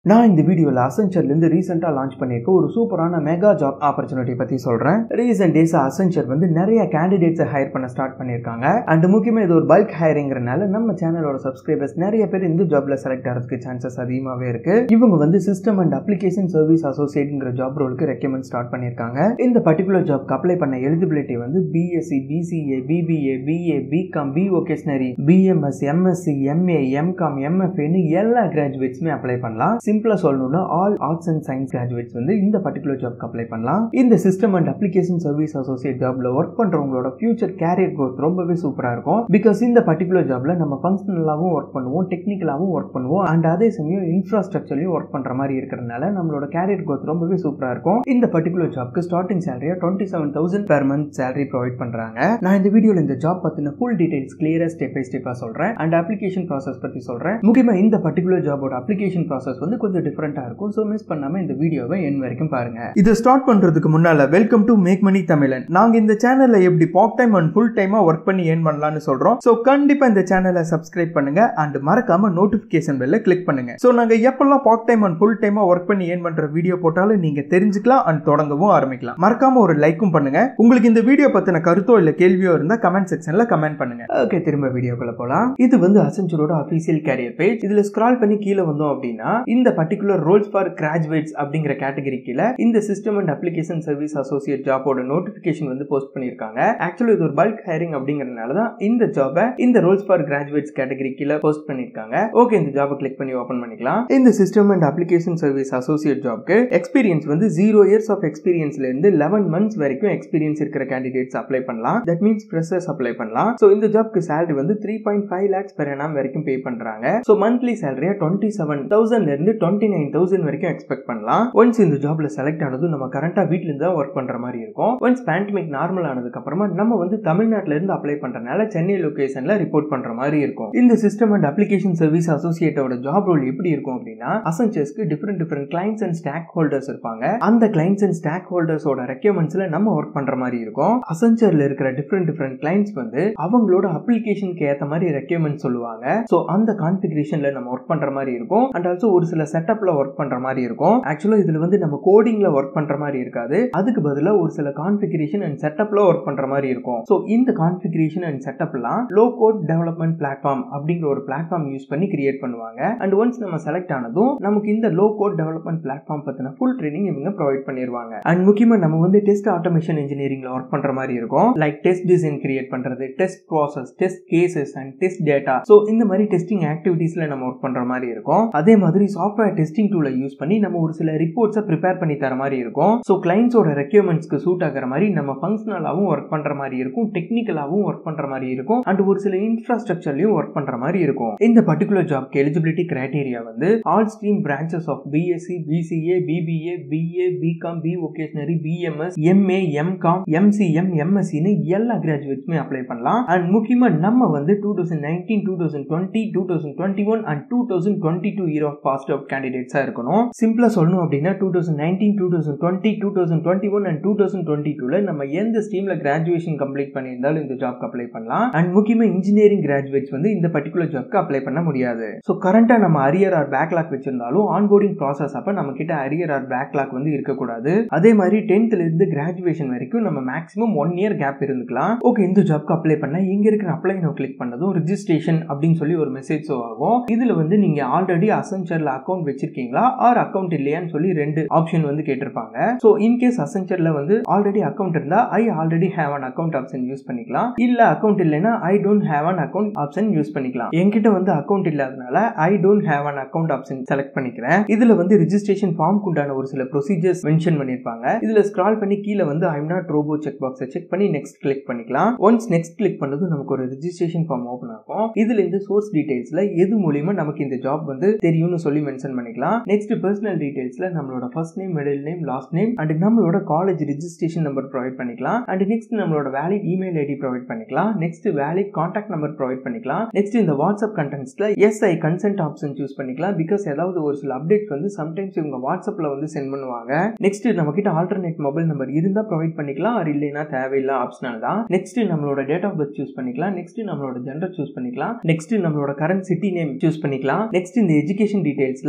நான் இந்த வீடியோவில் அசென்ச்சர்லேருந்து ரீசெண்டாக லான்ச் பண்ணியிருக்க ஒரு சூப்பரான மெகா ஜாப் ஆப்பர்ச்சுனிட்டி பற்றி சொல்கிறேன் ரீசெண்ட் டேஸ் அசென்ச்சர் வந்து நிறைய கேண்டிடேட்ஸை ஹையர் பண்ண ஸ்டார்ட் பண்ணியிருக்காங்க அண்ட் முக்கியமாக இது ஒரு பல்க் ஹையரிங்கிறனால நம்ம சேனலோட சப்ஸ்கிரைபர்ஸ் நிறைய பேர் இந்த ஜாப்ல செலக்ட் ஆகிறதுக்கு சான்சஸ் அதிகமாகவே இருக்கு இவங்க வந்து சிஸ்டம் அண்ட் அப்ளிகேஷன் சர்வீஸ் அசோசியேட்ங்கிற ஜாப் ரோலுக்கு ரெக்கமெண்ட் ஸ்டார்ட் பண்ணியிருக்காங்க இந்த பர்டிகுலர் ஜாப்க்கு அப்ளை பண்ண எலிஜிபிலிட்டி வந்து BSc BCA BBA BA BCom B vocational BMS MSc MA MCom எம்எஃப்ஏன்னு எல்லா கிராஜுவேட்ஸுமே அப்ளை பண்ணலாம் சிம்பிளா சொல்லணும்னா all arts and science graduates வந்து இந்த பர்டிகுலர் ஜாப்க்கு அப்ளை பண்ணலாம் இந்த system and application service associate ஜாப்ல ஒர்க் பண்றவங்களோட ஃபியூச்சர் கேரியர் growth ரொம்பவே சூப்பரா இருக்கும் பிகாஸ் இந்த பர்டிகுலர் ஜாப்ல நம்ம ஃபங்க்ஷனலாகவும் ஒர்க் பண்ணுவோம் டெக்னிக்கலாகவும் ஒர்க் பண்ணுவோம் அண்ட் அதே சமயம் இன்ஃப்ராஸ்ட்ரக்சர்லையும் ஒர்க் பண்ற மாதிரி இருக்கிறதுனால நம்மளோட கேரியர் growth ரொம்பவே சூப்பரா இருக்கும் இந்த பர்டிகுலர் ஜாப்க்கு ஸ்டார்டிங் சேலரியா twenty seven thousand per month salary provide பண்றாங்க நான் இந்த வீடியோல இந்த ஜாப் பத்தின ஃபுல் டீடைல்ஸ் கிளியரா ஸ்டெப் பை ஸ்டெப்பா சொல்றேன் அண்ட் அப்ளிகேஷன் ப்ராசஸ் பத்தி சொல்றேன் முக்கியமா இந்த பர்டிகுலர் ஜாபோட அப்ளிகேஷன் ப்ராசஸ் வந்து கொஞ்சம் டிஃப்ரெண்டா இருக்கும் ஸோ மிஸ் பண்ணாம இந்த வீடியோவை என் வரைக்கும் பாருங்க இது ஸ்டார்ட் பண்றதுக்கு முன்னால வெல்கம் டு மேக் மணி தமிழன் நாங்க இந்த சேனல்ல எப்படி பார்ட் டைம் அண்ட் ஃபுல் டைமா ஒர்க் பண்ணி ஏர்ன் பண்ணலாம்னு சொல்றோம் ஸோ கண்டிப்பா இந்த சேனலை சப்ஸ்கிரைப் பண்ணுங்க அண்ட் மறக்காம நோட்டிபிகேஷன் பெல்ல கிளிக் பண்ணுங்க ஸோ நாங்க எப்பெல்லாம் பார்ட் டைம் அண்ட் ஃபுல் டைமா ஒர்க் பண்ணி ஏர்ன் பண்ற வீடியோ போட்டாலும் நீங்க தெரிஞ்சுக்கலாம் அண்ட் தொடங்கவும் ஆரம்பிக்கலாம் மறக்காம ஒரு லைக்கும் பண்ணுங்க உங்களுக்கு இந்த வீடியோ பத்தின கருத்தோ இல்ல கேள்வியோ இருந்தா கமெண்ட் செக்ஷன்ல கமெண்ட் பண்ணுங்க ஓகே திரும்ப வீடியோக்குள்ள போலாம் இது வந்து அசென்ச்சரோட அபிஷியல் கேரியர் பேஜ் இதுல ஸ்க்ரால் பண்ணி கீழே வந்தோம் அப்படின்னா இந்த பர்டிகுலர் ரோல்ஸ் ஃபார் கிராஜுவேட்ஸ் அப்படிங்கிற கேட்டகரி கீழே இந்த system and application service associate ஜாபோட நோட்டிபிகேஷன் வந்து போஸ்ட் பண்ணிருக்காங்க ஆக்சுவலி இது ஒரு பல்க் ஹைரிங் அப்படிங்கறதுனால தான் இந்த ஜாபை இந்த ரோல்ஸ் ஃபார் கிராஜுவேட்ஸ் கேட்டகரி கீழே போஸ்ட் பண்ணிருக்காங்க ஓகே இந்த ஜாபை கிளிக் பண்ணி ஓபன் பண்ணிக்கலாம் இந்த system and application service associate ஜாப்க்கு எக்ஸ்பீரியன்ஸ் வந்து ஜீரோ இயர்ஸ் ஆஃப் எக்ஸ்பீரியன்ஸ்ல இருந்து லெவன் மந்த்ஸ் வரைக்கும் எக்ஸ்பீரியன்ஸ் இருக்கிற கேண்டிடேட்ஸ் அப்ளை பண்ணலாம் தட் மீன்ஸ் ஃப்ரெஷர்ஸ் அப்ளை பண்ணலாம் ஸோ இந்த ஜாப்க்கு சேலரி வந்து three point five lakhs per annum வரைக்கும் பே பண்றாங்க ஸோ மந்த்லி சேலரியா டுவெண்ட்டி செவன் தௌசண்ட்ல இருந்து டுவெண்ட்டி நைன் தௌசண்ட் வரைக்கும் எக்ஸ்பெக்ட் பண்ணலாம் ஒன்ஸ் இந்த ஜாப்ல செலக்ட் ஆனதும் நம்ம கரண்டா வீட்ல இருந்து தான் ஒர்க் பண்ற மாதிரி இருக்கும் ஒன்ஸ் பேண்டமிக் நார்மல் ஆனதுக்கு அப்புறமா நம்ம வந்து தமிழ்நாட்டுல இருந்து அப்ளை பண்றதுனால சென்னை லொகேஷன்ல ரிப்போர்ட் பண்ற மாதிரி இருக்கும் இந்த சிஸ்டம் அண்ட் அப்ளிகேஷன் சர்வீஸ் அசோசியேட்டோட ஜாப் ரோல் எப்படி இருக்கும் அப்படின்னா அசன்சர்ஸ்க்கு different different clients and stock holders இருப்பாங்க அந்த கிளைண்ட்ஸ் அண்ட் ஸ்டாக் ஹோல்டர்ஸோட ரெக்யர்மெண்ட்ஸ்ல நம்ம ஒர்க் பண்ற மாதிரி இருக்கும் அசன்சர்ல இருக்கிற டிஃப்ரெண்ட் டிஃப்ரெண்ட் கிளைண்ட்ஸ் வந்து அவங்களோட அப்ளிகேஷனுக்கு ஏத்த மாதிரி ரெக்யர்மெண்ட் சொல்லுவாங்க ஸோ அந்த கான்ஃபிகரேஷன்ல நம்ம ஒர்க் பண்ற மாதிரி இருக்கும் அண்ட் ஆல்சோ ஒரு சில செட்டப்ல ஒர்க் பண்ற மாதிரி இருக்கும் ஆக்சுவலா இதுல வந்து நம்ம கோடிங்ல ஒர்க் பண்ற மாதிரி இருக்காது அதுக்கு பதிலாக ஒரு சில கான்ஃபிகரேஷன் அண்ட் செட்டப்ல ஒர்க் பண்ற மாதிரி இருக்கும் ஸோ இந்த கான்ஃபிகரேஷன் அண்ட் செட்டப்லாம் லோ கோட் டெவலப்மெண்ட் பிளாட்ஃபார்ம் அப்படிங்கிற ஒரு பிளாட்ஃபார்ம் யூஸ் பண்ணி கிரியேட் பண்ணுவாங்க அண்ட் ஒன்ஸ் நம்ம செலக்ட் ஆனதும் நமக்கு இந்த லோ கோட் டெவலப்மெண்ட் பிளாட்ஃபார்ம் பத்தின ஃபுல் ட்ரைனிங் இவங்க ப்ரொவைட் பண்ணிடுவாங்க அண்ட் முக்கியமா நம்ம வந்து டெஸ்ட் ஆட்டோமேஷன் இன்ஜினியரிங்ல ஒர்க் பண்ற மாதிரி இருக்கும் லைக் டெஸ்ட் டிசைன் கிரியேட் பண்றது test process test cases and test data so இந்த மாதிரி டெஸ்டிங் ஆக்டிவிட்டீஸ்ல நம்ம ஒர்க் பண்ற மாதிரி இருக்கும் அதே மாதிரி சாஃப்ட்வேர் டெஸ்டிங் டூலை யூஸ் பண்ணி நம்ம ஒரு சில ரிப்போர்ட்ஸை ப்ரிப்பேர் பண்ணி தர மாதிரி இருக்கும் ஸோ கிளைண்ட்ஸோட ரெக்யூர்மெண்ட்ஸ்க்கு சூட் ஆகிற மாதிரி நம்ம ஃபங்க்ஷனலாகவும் ஒர்க் பண்ற மாதிரி இருக்கும் டெக்னிக்கலாகவும் ஒர்க் பண்ற மாதிரி இருக்கும் அண்ட் ஒரு சில இன்ஃப்ராஸ்ட்ரக்சர்லையும் ஒர்க் பண்ற மாதிரி இருக்கும் இந்த பர்டிகுலர் ஜாப்க்கு எலிஜிபிலிட்டி கிரைட்டீரியா வந்து all stream branches of BSc BCA BBA BA BCom B vocational BMS MA MCom MCM எம்எஸ்சின்னு எல்லா கிராஜுவேட்ஸுமே அப்ளை பண்ணலாம் அண்ட் முக்கியமா நம்ம வந்து two thousand nineteen two thousand twenty two thousand twenty one and two thousand twenty two year of passed out கேண்டிடேட்ஸா இருக்கணும் சிம்பிளா சொல்லணும் அப்படின்னா two thousand nineteen two thousand twenty two thousand twenty one and two thousand twenty டூல நம்ம எந்த ஸ்ட்ரீம்ல graduation complete பண்ணியிருந்தாலும் இந்த ஜாப்க்கு அப்ளை பண்ணலாம் அண்ட் முக்கியமா இன்ஜினியரிங் கிராஜுவேட்ஸ் வந்து இந்த பர்டிகுலர் ஜாப்க்கு அப்ளை பண்ண முடியாது ஸோ கரண்டா நம்ம அரியர் ஆர் பேக்லாக் வச்சிருந்தாலும் ஆன்போர்டிங் ப்ராசஸ் அப்ப நம்ம கிட்ட அரியர் ஆர் பேக்லாக் வந்து இருக்கக்கூடாது அதே மாதிரி டென்த்ல இருந்து கிராஜுவேஷன் வரைக்கும் நம்ம மேக்ஸிமம் ஒன் இயர் கேப் இருந்துக்கலாம் ஓகே இந்த ஜாப்க்கு அப்ளை பண்ண இங்க இருக்கிற அப்ளை நோ கிளிக் பண்ணதும் ரிஜிஸ்ட்ரேஷன் அப்படின்னு சொல்லி ஒரு மெசேஜ் ஷோ ஆகும் இதுல வந்து நீங்க ஆல்ரெடி அசென்ச்சர்ல அக்கௌண்ட் வச்சிருக்கீங்களா ஆர் அக்கௌண்ட் இல்லையான்னு சொல்லி ரெண்டு ஆப்ஷன் வந்து கேட்டிருப்பாங்க ஸோ இன்கேஸ் அசென்ச்சர்ல வந்து ஆல்ரெடி அக்கௌண்ட் இருந்தா I already have an account option use பண்ணிக்கலாம் இல்ல அக்கௌண்ட் இல்லைன்னா I don't have an account option use பண்ணிக்கலாம் என்கிட்ட வந்து அக்கௌண்ட் இல்லாதனால I don't have an account option select பண்ணிக்கிறேன் இதுல வந்து ரிஜிஸ்ட்ரேஷன் ஃபார்ம் உண்டான ஒரு சில ப்ரொசீஜர்ஸ் மென்ஷன் பண்ணிருப்பாங்க இதுல ஸ்க்ரால் பண்ணி கீழே வந்து ஐம் நாட் ரோபோ செக் பாக்ஸை செக் பண்ணி நெக்ஸ்ட் கிளிக் பண்ணிக்கலாம் ஒன்ஸ் நெக்ஸ்ட் கிளிக் பண்ணது நமக்கு ஒரு ரிஜிஸ்ட்ரேஷன் ஃபார்ம் ஓப்பன் ஆகும் இதுல இருந்து சோர்ஸ் டீடைல்ஸ்ல எது மூலியமா நமக்கு இந்த ஜாப் வந்து தெரியும்னு சொல்லி மென்ஷன் பண்ணிக்கலாம் நெக்ஸ்ட் பர்சனல் டீடைல்ஸ்ல நம்மளோட first name middle name last name and நம்மளோட காலேஜ் ரிஜிஸ்ட்ரேஷன் நம்பர் ப்ரொவைட் பண்ணிக்கலாம் அண்ட் நெக்ஸ்ட் நம்மளோட வேலிட் இமெயில் ஐடி ப்ரொவைட் பண்ணிக்கலாம் next valid contact number provide பண்ணிக்கலாம் நெக்ஸ்ட் இந்த வாட்ஸ்அப் கண்டென்ட்ஸ்ல yes I consent option choose பண்ணிக்கலாம் பிகாஸ் ஏதாவது ஒரு சில அப்டேட்ஸ் வந்து சம்டைம்ஸ் இவங்க வாட்ஸ்அப்ல வந்து சென்ட் பண்ணுவாங்க நெக்ஸ்ட் நம்ம கிட்ட ஆல்டர்னேட் மொபைல் நம்பர் இருந்தா ப்ரொவைட் பண்ணிக்கலாம் அது இல்லைன்னா தேவையில்லை ஆப்ஷனல் தான் நெக்ஸ்ட் நம்மளோட டேட் ஆஃப் பர்த் சூஸ் பண்ணிக்கலாம் நெக்ஸ்ட் நம்மளோட ஜெண்டர் சூஸ் பண்ணிக்கலாம் நெக்ஸ்ட் நம்மளோட கரண்ட் சிட்டி நேம் சூஸ் பண்ணிக்கலாம் நெக்ஸ்ட் இந்த எஜுகேஷன் டீடைல்ஸ்ல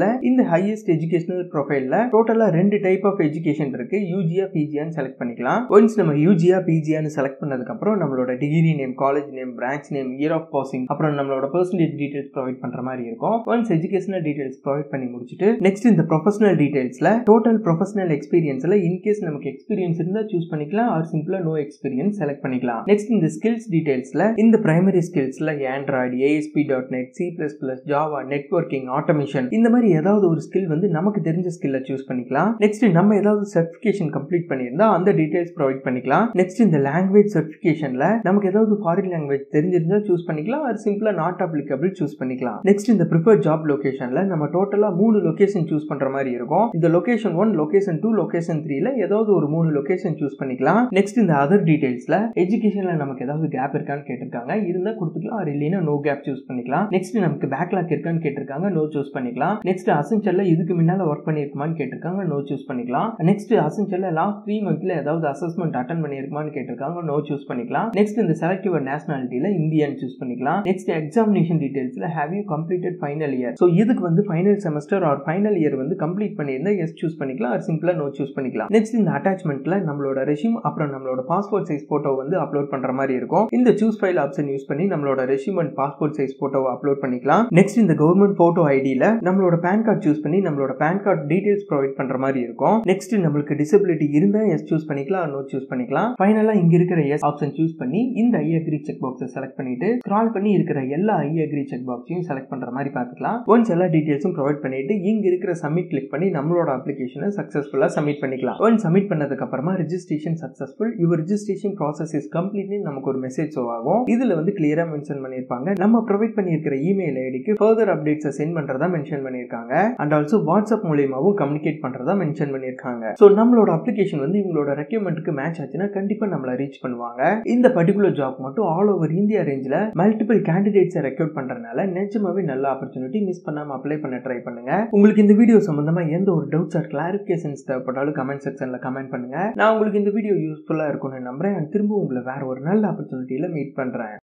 இந்த ஹையஸ்ட் எஜுகேஷனல் ப்ரொஃபைல்ல டோட்டலா ரெண்டு டைப் ஆஃப் எஜுகேஷன் இருக்கு யூஜியா பிஜியான்னு செலக்ட் பண்ணிக்கலாம் ஒன்ஸ் நம்ம யூஜியா பிஜியான்னு செலக்ட் பண்ணதுக்கு அப்புறம் நம்மளோட degree name college name branch name year of passing அப்புறம் நம்மளோட பர்சன்டேஜ் டீடைல்ஸ் ப்ரொவைட் பண்ற மாதிரி இருக்கும் ஒன்ஸ் எஜுகேஷனல் டீடைல்ஸ் ப்ரொவைட் பண்ணி முடிச்சுட்டு நெக்ஸ்ட் இந்த ப்ரொஃபஷனல் டீடைல்ஸ்ல டோட்டல் ப்ரொஃபஷனல் எக்ஸ்பீரியன்ஸ்ல இன்கேஸ் நமக்கு எக்ஸ்பீரியன்ஸ் இருந்தா சூஸ் பண்ணிக்கலாம் ஆர் சிம்பிளா நோ எக்ஸ்பீரியன்ஸ் செலக்ட் பண்ணிக்கலாம் நெக்ஸ்ட் இந்த ஸ்கில்ஸ் டீடைல்ஸ்ல இந்த பிரைமரி ஸ்கில்ஸ்ல Android ASP dot net C plus plus Java networking automation இந்த மாதிரி ஏதாவது ஒரு ஸ்கில் வந்து நமக்கு தெரிஞ்ச ஸ்கில்ல சூஸ் பண்ணிக்கலாம் நெக்ஸ்ட் நம்ம ஏதாவது சர்டிஃபிகேஷன் கம்ப்ளீட் பண்ணியிருந்தா அந்த டீடைல்ஸ் ப்ரொவைட் பண்ணிக்கலாம் நெக்ஸ்ட் இந்த லாங்குவேஜ் சர்டிஃபிகேஷன்ல நமக்கு ஏதாவது ஃபாரின் லாங்குவேஜ் தெரிஞ்சிருந்தா சூஸ் பண்ணிக்கலாம் அது சிம்பிளா நாட் அப்ளிகபிள் சூஸ் பண்ணிக்கலாம் நெக்ஸ்ட் இந்த ப்ரிஃபர் ஜாப் லொகேஷன்ல நம்ம டோட்டலா மூணு லொகேஷன் சூஸ் பண்ற மாதிரி இருக்கும் இந்த location one location two location த்ரீல ஏதாவது ஒரு மூணு லொகேஷன் சூஸ் பண்ணிக்கலாம் நெக்ஸ்ட் இந்த அதர் டீடைல்ஸ்ல எஜுகேஷன்ல நமக்கு ஏதாவது கேப் இருக்கான்னு கேட்டிருக்காங்க இருந்தா கொடுத்துக்கலாம் அது இல்லைன்னா நோ கேப் சூஸ் பண்ணிக்கலாம் நெக்ஸ்ட் நமக்கு பேக்லாக் இருக்கான்னு கேட்டிருக்காங்க நோ சூஸ் பண்ணிக்கலாம் நெக்ஸ்ட் அசென்ஷல்ல இதுக்கு முன்னால ஒர்க் பண்ணிருக்குமான்னு கேட்டிருக்காங்க நோ சூஸ் பண்ணிக்கலாம் நெக்ஸ்ட் அசென்ஷல்ல லாஸ்ட் த்ரீ மந்த்ல ஏதாவது அசஸ்மெண்ட் அட்டன் பண்ணிருக்குமான்னு கேட்டிருக்காங்க நோ சூஸ் பண்ணிக்கலாம் நெக்ஸ்ட் இந்த செலக்டிவ் நேஷனாலிட்டியில இந்தியன் சூஸ் பண்ணிக்கலாம் நெக்ஸ்ட் எக்ஸாமினேஷன் டீடைல்ஸ்ல have you completed final year so இதுக்கு வந்து final semester or final year வந்து கம்ப்ளீட் பண்ணியிருந்தா எஸ் சூஸ் பண்ணிக்கலாம் அது சிம்பிளா நோ சூஸ் பண்ணிக்கலாம் நெக்ஸ்ட் இந்த அட்டாச்மெண்ட்ல நம்மளோட ரெஷ்யூம் அப்புறம் நம்மளோட பாஸ்போர்ட் சைஸ் போட்டோ வந்து அப்லோட் பண்ற மாதிரி இருக்கும் இந்த சூஸ் ஃபைல் ஆப்ஷன் யூஸ் பண்ணி நம்மளோட ரெஷ்யூம் அண்ட் பாஸ்போர்ட் சைஸ் போட்டோவை அப்லோட் பண்ணிக்கலாம் நெக்ஸ்ட் இந்த கவர்மெண்ட் போட்டோ ஐடியில நம்மளோட பேன் கார்டு சூஸ் பண்ணி நம்மளோட பேன் கார்டு டீடைல்ஸ் ப்ரொவைட் பண்ற மாதிரி இருக்கும் நெக்ஸ்ட் நம்மளுக்கு டிசபிலிட்டி இருந்தா எஸ் சூஸ் பண்ணிக்கலாம் நோ சூஸ் பண்ணிக்கலாம் ஃபைனலா இங்க இருக்கிற எஸ் ஆப்ஷன் சூஸ் பண்ணி இந்த ஐ அக்ரி செக் பாக்ஸை செலக்ட் பண்ணிட்டு ஸ்க்ரால் பண்ணி இருக்கிற எல்லா ஐ அக்ரி செக் பாக்ஸையும் செலக்ட் பண்ற மாதிரி பார்த்துக்கலாம் ஒன்ஸ் எல்லா டீடைல்ஸும் ப்ரொவைட் பண்ணிட்டு இங்க இருக்கிற சப்மிட் கிளிக் பண்ணி நம்மளோட அப்ளிகேஷனை சக்சஸ்ஃபுல்லா சப்மிட் பண்ணிக்கலாம் ஒன் சப்மிட் பண்ணதுக்கு அப்புறமா registration successful your registration process is completely நமக்கு ஒரு மெசேஜ் ஷோ ஆகும் இதுல வந்து கிளியரா மென்ஷன் பண்ணிருப்பாங்க நம்ம ப்ரொவைட் பண்ணியிருக்கிற இமெயில் ஐடிக்கு ஃபர்தர் அப்டேட்ஸை சென்ட் பண்றதா மென்ஷன் பண்ணியிருக்காங்க அண்ட் ஆல்சோ வாட்ஸ்அப் மூலியமாவும் கம்யூனிகேட் பண்றதா மென்ஷன் பண்ணியிருக்காங்க ஸோ நம்மளோட அப்ளிகேஷன் வந்து இவங்களோட ரெக்யூமெண்ட்டுக்கு மேட்ச் ஆச்சுன்னா கண்டிப்பா நம்மள ரீச் பண்ணுவாங்க இந்த பர்டிகுலர் ஜாப் மட்டும் ஆல் ஓவர் இந்தியா ரேஞ்சில் மல்டிபிள் கேண்டிடேட்ஸை ரெக்ரூட் பண்றதுனால நிஜமாவே நல்ல ஆப்பர்ச்சுனிட்டி மிஸ் பண்ணாம அப்ளை பண்ண ட்ரை பண்ணுங்க உங்களுக்கு இந்த வீடியோ சம்பந்தமா எந்த ஒரு டவுட்ஸ் ஆர் கிளாரிபிகேஷன்ஸ் தேவைப்பட்டாலும் கமெண்ட் செக்ஷன்ல கமெண்ட் பண்ணுங்க நான் உங்களுக்கு இந்த வீடியோ யூஸ்ஃபுல்லா இருக்கும்னு நம்புறேன் திரும்ப உங்களை வேற ஒரு நல்ல ஆப்பர்ச்சுனிட்டியில மீட் பண்றேன்